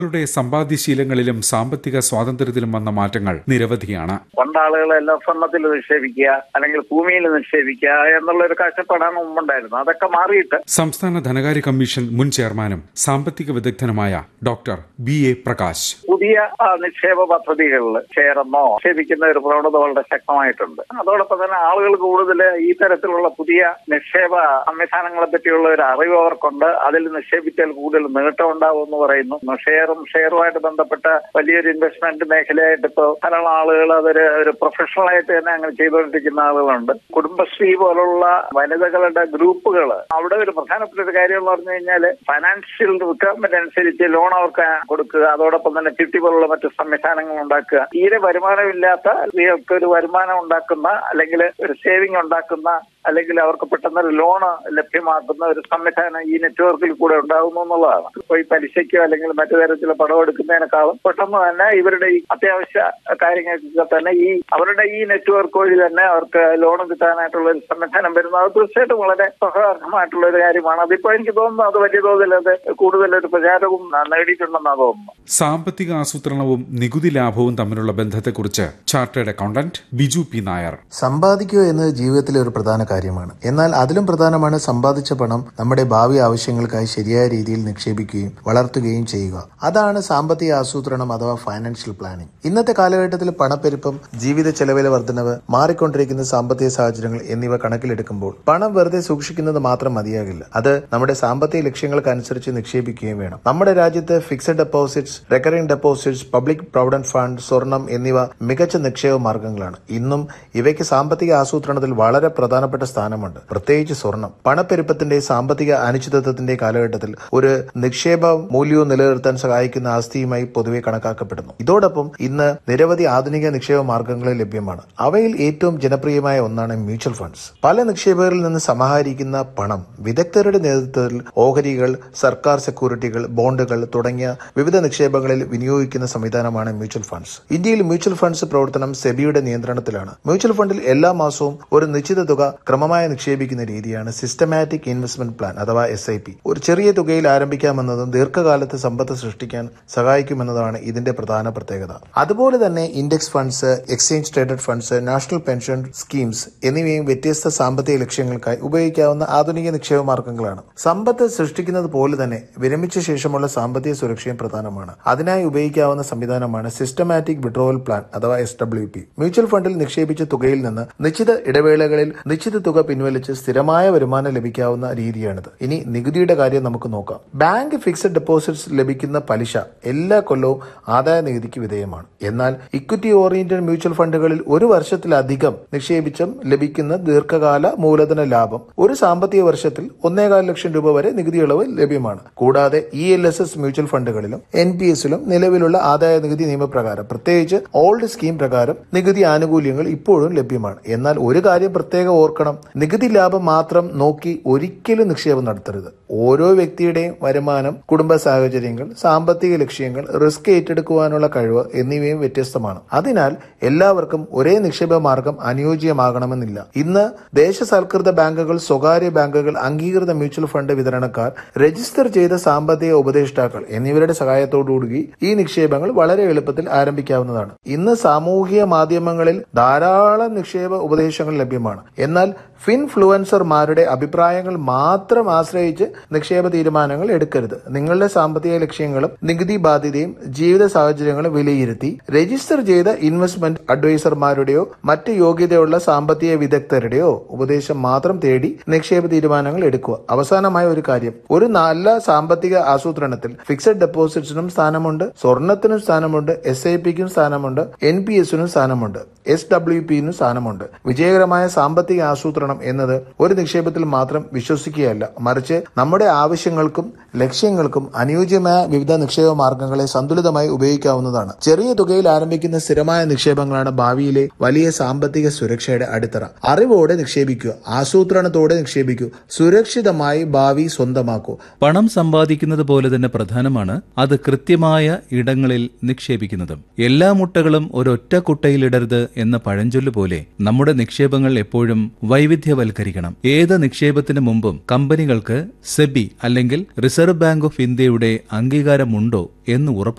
ളുടെ സമ്പാദ്യശീലങ്ങളിലും സാമ്പത്തിക സ്വാതന്ത്ര്യത്തിലും വന്ന മാറ്റങ്ങൾ നിരവധിയാണ് പണ്ട് ആളുകളെല്ലാം സ്വർണ്ണത്തിൽ നിക്ഷേപിക്കുക അല്ലെങ്കിൽ ഭൂമിയിൽ നിക്ഷേപിക്കുക എന്നുള്ള ഒരു കാഴ്ചപ്പാടാണ് മുമ്പുണ്ടായിരുന്നത് അതൊക്കെ മാറിയിട്ട് സംസ്ഥാന ധനകാര്യ കമ്മീഷൻ മുൻ ചെയർമാനും സാമ്പത്തിക വിദഗ്ധനുമായ ഡോക്ടർ ബി എ പ്രകാശ് പുതിയ ആ, നിക്ഷേപ പദ്ധതികളിൽ ചേർന്നോ നിക്ഷേപിക്കുന്ന ഒരു പ്രവണത വളരെ ശക്തമായിട്ടുണ്ട് അതോടൊപ്പം തന്നെ ആളുകൾ കൂടുതൽ ഈ തരത്തിലുള്ള പുതിയ നിക്ഷേപ സംവിധാനങ്ങളെ പറ്റിയുള്ള ഒരു അറിവ് അവർക്കുണ്ട് അതിൽ നിക്ഷേപിച്ചാൽ കൂടുതൽ നേട്ടം ഉണ്ടാവും എന്ന് പറയുന്നു ഷെയറും ഷെയറുമായിട്ട് ബന്ധപ്പെട്ട വലിയൊരു ഇൻവെസ്റ്റ്മെന്റ് മേഖലയായിട്ട് ഇപ്പോൾ ധാരാളം ആളുകൾ അതൊരു ഒരു പ്രൊഫഷണൽ ആയിട്ട് തന്നെ അങ്ങനെ ചെയ്തുകൊണ്ടിരിക്കുന്ന ആളുകളുണ്ട് കുടുംബശ്രീ പോലുള്ള വനിതകളുടെ ഗ്രൂപ്പുകൾ അവിടെ ഒരു പ്രധാനപ്പെട്ട ഒരു കാര്യം എന്ന് പറഞ്ഞു കഴിഞ്ഞാൽ ഫൈനാൻഷ്യൽ റിക്വയർമെന്റ് അനുസരിച്ച് ലോൺ അവർക്ക് കൊടുക്കുക അതോടൊപ്പം തന്നെ ചിട്ടി പോലുള്ള മറ്റു സംവിധാനങ്ങൾ ഉണ്ടാക്കുക തീരെ വരുമാനമില്ലാത്ത സ്ത്രീകൾക്ക് ഒരു വരുമാനം ഉണ്ടാക്കുന്ന അല്ലെങ്കിൽ ഒരു സേവിങ് ഉണ്ടാക്കുന്ന അല്ലെങ്കിൽ അവർക്ക് പെട്ടെന്ന് ഒരു ലോണ് ലഭ്യമാക്കുന്ന ഒരു സംവിധാനം ഈ നെറ്റ്വർക്കിൽ കൂടെ ഉണ്ടാകുന്നു എന്നുള്ളതാണ് ഇപ്പോൾ ഈ പലിശയ്ക്കോ അല്ലെങ്കിൽ മറ്റു തരത്തിലുള്ള പണം എടുക്കുന്നതിനേക്കാളും പെട്ടെന്ന് തന്നെ ഇവരുടെ ഈ അത്യാവശ്യ കാര്യങ്ങൾക്കൊക്കെ തന്നെ ഈ അവരുടെ ഈ നെറ്റ്വർക്ക് വഴി തന്നെ അവർക്ക് ലോൺ കിട്ടാനായിട്ടുള്ള ഒരു സംവിധാനം വരുന്നത് അത് തീർച്ചയായിട്ടും വളരെ സഹകരണമായിട്ടുള്ള ഒരു കാര്യമാണ് അതിപ്പോ എനിക്ക് തോന്നുന്നു അത് വലിയ തോതിൽ അത് കൂടുതലൊരു പ്രചാരവും നേടിയിട്ടുണ്ടെന്നാണ് തോന്നുന്നു സാമ്പത്തിക ആസൂത്രണവും നികുതി ലാഭവും തമ്മിലുള്ള ബന്ധത്തെക്കുറിച്ച് chartered accountant Biju P Nair സമ്പാദിക്കുക എന്നത് ജീവിതത്തിലെ ഒരു പ്രധാന കാര്യമാണ് എന്നാൽ അതിലും പ്രധാനമാണ് സമ്പാദിച്ച പണം നമ്മുടെ ഭാവി ആവശ്യങ്ങൾക്കായി ശരിയായ രീതിയിൽ നിക്ഷേപിക്കുകയും വളർത്തുകയും ചെയ്യുക അതാണ് സാമ്പത്തിക ആസൂത്രണം അഥവാ ഫൈനാൻഷ്യൽ പ്ലാനിംഗ് ഇന്നത്തെ കാലഘട്ടത്തിൽ പണപ്പെരുപ്പം ജീവിത ചെലവിലെ വർധനവ് മാറിക്കൊണ്ടിരിക്കുന്ന സാമ്പത്തിക സാഹചര്യങ്ങൾ എന്നിവ കണക്കിലെടുക്കുമ്പോൾ പണം വെറുതെ സൂക്ഷിക്കുന്നത് മാത്രം മതിയാകില്ല അത് നമ്മുടെ സാമ്പത്തിക ലക്ഷ്യങ്ങൾക്കനുസരിച്ച് നിക്ഷേപിക്കുകയും വേണം നമ്മുടെ രാജ്യത്ത് fixed deposits recurring deposits public provident fund സ്വർണം എന്നിവ മികച്ച നിക്ഷേപ മാർഗങ്ങളാണ് ഇന്നും ഇവയ്ക്ക് സാമ്പത്തിക ആസൂത്രണത്തിൽ വളരെ പ്രധാനപ്പെട്ട സ്ഥാനമുണ്ട് പ്രത്യേകിച്ച് സ്വർണം പണപ്പെരുപ്പത്തിന്റെ സാമ്പത്തിക അനിശ്ചിതത്വത്തിന്റെ കാലഘട്ടത്തിൽ ഒരു നിക്ഷേപ മൂല്യവും നിലനിർത്താൻ സഹായിക്കുന്ന ആസ്തിയുമായി പൊതുവെ കണക്കാക്കപ്പെടുന്നു ഇതോടൊപ്പം ഇന്ന് നിരവധി ആധുനിക നിക്ഷേപ മാർഗങ്ങൾ ലഭ്യമാണ് അവയിൽ ഏറ്റവും ജനപ്രിയമായ ഒന്നാണ് മ്യൂച്വൽ ഫണ്ട്സ് പല നിക്ഷേപകരിൽ നിന്ന് സമാഹരിക്കുന്ന പണം വിദഗ്ധരുടെ നേതൃത്വത്തിൽ ഓഹരികൾ സർക്കാർ സെക്യൂരിറ്റികൾ ബോണ്ടുകൾ തുടങ്ങിയ വിവിധ നിക്ഷേപങ്ങളിൽ വിനിയോഗിക്കുന്ന സംവിധാനമാണ് മ്യൂച്വൽ ഫണ്ട്സ് ഇന്ത്യയിൽ മ്യൂച്വൽ ഫണ്ട്സ് പ്രവർത്തനം സെബിയുടെ നിയന്ത്രണത്തിലാണ് മ്യൂച്വൽ ഫണ്ടിൽ എല്ലാ മാസവും ഒരു നിശ്ചിത തുക ക്രമമായി നിക്ഷേപിക്കുന്ന രീതിയാണ് സിസ്റ്റമാറ്റിക് ഇൻവെസ്റ്റ്മെന്റ് പ്ലാൻ അഥവാ എസ് ഐ പി ഒരു ചെറിയ തുകയിൽ ആരംഭിക്കാമെന്നതും ദീർഘകാലത്ത് സമ്പത്ത് സൃഷ്ടിക്കാൻ സഹായിക്കുമെന്നതാണ് ഇതിന്റെ പ്രധാന പ്രത്യേകത അതുപോലെ തന്നെ index funds exchange traded funds national pension schemes എന്നിവയും വ്യത്യസ്ത സാമ്പത്തിക ലക്ഷ്യങ്ങൾക്കായി ഉപയോഗിക്കാവുന്ന ആധുനിക നിക്ഷേപ മാർഗങ്ങളാണ് സമ്പത്ത് സൃഷ്ടിക്കുന്നത് പോലെ തന്നെ വിരമിച്ച ശേഷമുള്ള സാമ്പത്തിക സുരക്ഷയും പ്രധാനമാണ് അതിനായി ഉപയോഗിക്കാവുന്ന സംവിധാനമാണ് സിസ്റ്റമാറ്റിക് വിഡ്രോവൽ പ്ലാൻ അഥവാ എസ് ഡബ്ല്യു പി മ്യൂച്വൽ ഫണ്ടിൽ നിക്ഷേപിച്ച തുകയിൽ നിന്ന് നിശ്ചിത ഇടവേളകളിൽ നിശ്ചിത തുക പിൻവലിച്ച് സ്ഥിരമായ വരുമാനം ലഭിക്കാവുന്ന രീതിയാണിത് ഇനി നികുതിയുടെ കാര്യം നമുക്ക് നോക്കാം ബാങ്ക് ഫിക്സഡ് ഡെപ്പോസിറ്റ്സ് ലഭിക്കുന്ന പലിശ എല്ലാ കൊല്ലവും ആദായ നികുതിക്ക് വിധേയമാണ് എന്നാൽ ഇക്വിറ്റി ഓറിയന്റഡ് മ്യൂച്വൽ ഫണ്ടുകളിൽ ഒരു വർഷത്തിലധികം നിക്ഷേപിച്ചും ലഭിക്കുന്ന ദീർഘകാല മൂലധന ലാഭം ഒരു സാമ്പത്തിക വർഷത്തിൽ ഒന്നേകാൽ ലക്ഷം രൂപ വരെ നികുതി ഇളവ് ലഭ്യമാണ് കൂടാതെ E L S S mutual ഫണ്ടുകളിലും എൻ പി എസിലും നിലവിലുള്ള ആദായ നികുതി നിയമപ്രകാരം പ്രത്യേകിച്ച് ഓൾഡ് സ്കീം പ്രകാരം നികുതി ആനുകൂല്യങ്ങൾ ഇപ്പോഴും ലഭ്യമാണ് എന്നാൽ ഒരു കാര്യം പ്രത്യേകം ഓർക്കണം നികുതി ലാഭം മാത്രം നോക്കി ഒരിക്കലും നിക്ഷേപം നടത്തരുത് ഓരോ വ്യക്തിയുടെയും വരുമാനം കുടുംബ സാഹചര്യങ്ങൾ സാമ്പത്തിക ലക്ഷ്യങ്ങൾ റിസ്ക് ഏറ്റെടുക്കുവാനുള്ള കഴിവ് എന്നിവയും വ്യത്യസ്തമാണ് അതിനാൽ എല്ലാവർക്കും ഒരേ നിക്ഷേപ മാർഗം അനുയോജ്യമാകണമെന്നില്ല ഇന്ന് ദേശസാൽകൃത ബാങ്കുകൾ സ്വകാര്യ ബാങ്കുകൾ അംഗീകൃത മ്യൂച്വൽ ഫണ്ട് വിതരണക്കാർ രജിസ്റ്റർ ചെയ്ത സാമ്പത്തിക ഉപദേഷ്ടാക്കൾ എന്നിവരുടെ സഹായത്തോടുകൂടി ഈ നിക്ഷേപങ്ങൾ വളരെ എളുപ്പത്തിൽ ആരംഭിക്കാവുന്നതാണ് ഇന്ന് സാമൂഹിക മാധ്യമങ്ങളിൽ ധാരാളം നിക്ഷേപ ഉപദേശങ്ങൾ ലഭ്യമാണ് എന്നാൽ ഫിൻഫ്ലുവൻസർമാരുടെ അഭിപ്രായങ്ങൾ മാത്രം ആശ്രയിച്ച് നിക്ഷേപ തീരുമാനങ്ങൾ എടുക്കരുത് നിങ്ങളുടെ സാമ്പത്തിക ലക്ഷ്യങ്ങളും നികുതി ബാധ്യതയും ജീവിത സാഹചര്യങ്ങളും വിലയിരുത്തി രജിസ്റ്റർ ചെയ്ത ഇൻവെസ്റ്റ്മെന്റ് അഡ്വൈസർമാരുടെയോ മറ്റ് യോഗ്യതയുള്ള സാമ്പത്തിക വിദഗ്ധരുടെയോ ഉപദേശം മാത്രം തേടി നിക്ഷേപ തീരുമാനങ്ങൾ എടുക്കുക അവസാനമായ ഒരു കാര്യം ഒരു നല്ല സാമ്പത്തിക ആസൂത്രണത്തിൽ ഫിക്സഡ് ഡെപ്പോസിറ്റ്സിനും സ്ഥാനമുണ്ട് സ്വർണത്തിനും സ്ഥാനമുണ്ട് എസ് ഐ പിക്കും സ്ഥാനമുണ്ട് എൻ പി എസിനും സ്ഥാനമുണ്ട് എസ് ഡബ്ല്യു പിന്നും സ്ഥാനമുണ്ട് വിജയകരമായ സാമ്പത്തിക ആസൂത്രണം എന്നത് ഒരു നിക്ഷേപത്തിൽ മാത്രം വിശ്വസിക്കുകയല്ല മറിച്ച് നമ്മുടെ ആവശ്യങ്ങൾക്കും ലക്ഷ്യങ്ങൾക്കും അനുയോജ്യമായ വിവിധ നിക്ഷേപ മാർഗങ്ങളെ സന്തുലിതമായി ഉപയോഗിക്കാവുന്നതാണ് ചെറിയ തുകയിൽ ആരംഭിക്കുന്ന സ്ഥിരമായ നിക്ഷേപങ്ങളാണ് ഭാവിയിലെ വലിയ സാമ്പത്തിക സുരക്ഷയുടെ അടിത്തറ അറിവോടെ നിക്ഷേപിക്കുക ആസൂത്രണത്തോടെ നിക്ഷേപിക്കൂ സുരക്ഷിതമായി ഭാവി സ്വന്തമാക്കൂ പണം സമ്പാദിക്കുന്നത് പോലെ തന്നെ പ്രധാനമാണ് അത് കൃത്യമായ ഇടങ്ങളിൽ നിക്ഷേപിക്കുന്നതും എല്ലാ മുട്ടകളും ഒരൊറ്റ കുട്ടയിലിടരുത് എന്ന പഴഞ്ചൊല്ല് പോലെ നമ്മുടെ നിക്ഷേപങ്ങൾ എപ്പോഴും വൈവിധ്യവൽക്കരിക്കണം ഏത് നിക്ഷേപത്തിന് മുമ്പും കമ്പനികൾക്ക് സെബി അല്ലെങ്കിൽ റിസർവ് ബാങ്ക് ഓഫ് ഇന്ത്യയുടെ അംഗീകാരമുണ്ടോ എന്ന് ഉറപ്പു